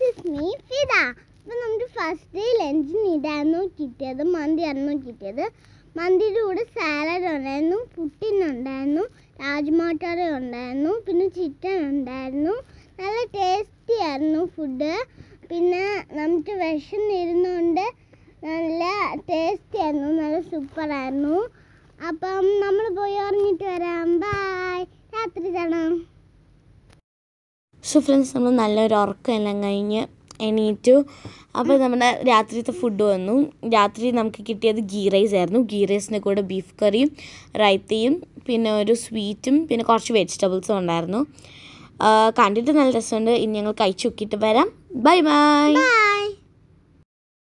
is me Fida അപ്പം നമ്മുടെ first day ലഞ്ചിന് ഇതായിരുന്നു കിട്ടിയത് മന്തിയായിരുന്നു കിട്ടിയത് മന്തിയുടെ കൂടെ സാലഡ് ഉണ്ടായിരുന്നു പുട്ടിനുണ്ടായിരുന്നു രാജ്മാട്ടറ ഉണ്ടായിരുന്നു പിന്നെ ചിക്കൻ ഉണ്ടായിരുന്നു നല്ല ടേസ്റ്റി ആയിരുന്നു ഫുഡ് പിന്നെ നമുക്ക് വിശന്നിരുന്നുകൊണ്ട് നല്ല ടേസ്റ്റി ആയിരുന്നു നല്ല സൂപ്പറായിരുന്നു അപ്പം നമ്മൾ പോയി ഉറങ്ങിയിട്ട് വരാം ബായ് രാത്രി കാണാം സോ ഫ്രണ്ട്സ് നമ്മൾ നല്ലൊരു ഉറക്കം എല്ലാം കഴിഞ്ഞ് എണീറ്റു അപ്പോൾ നമ്മുടെ രാത്രിത്തെ ഫുഡ് വന്നു രാത്രി നമുക്ക് കിട്ടിയത് ഗീ റൈസ് ആയിരുന്നു ഗീ റൈസിൻ്റെ കൂടെ ബീഫ് കറിയും റൈത്തയും പിന്നെ ഒരു സ്വീറ്റും പിന്നെ കുറച്ച് വെജിറ്റബിൾസും ഉണ്ടായിരുന്നു ആ, കണ്ടിട്ട് നല്ല രസമുണ്ട് ഇനി ഞങ്ങൾ കഴിച്ചു നോക്കിയിട്ട് വരാം ബൈ ബൈ ബൈ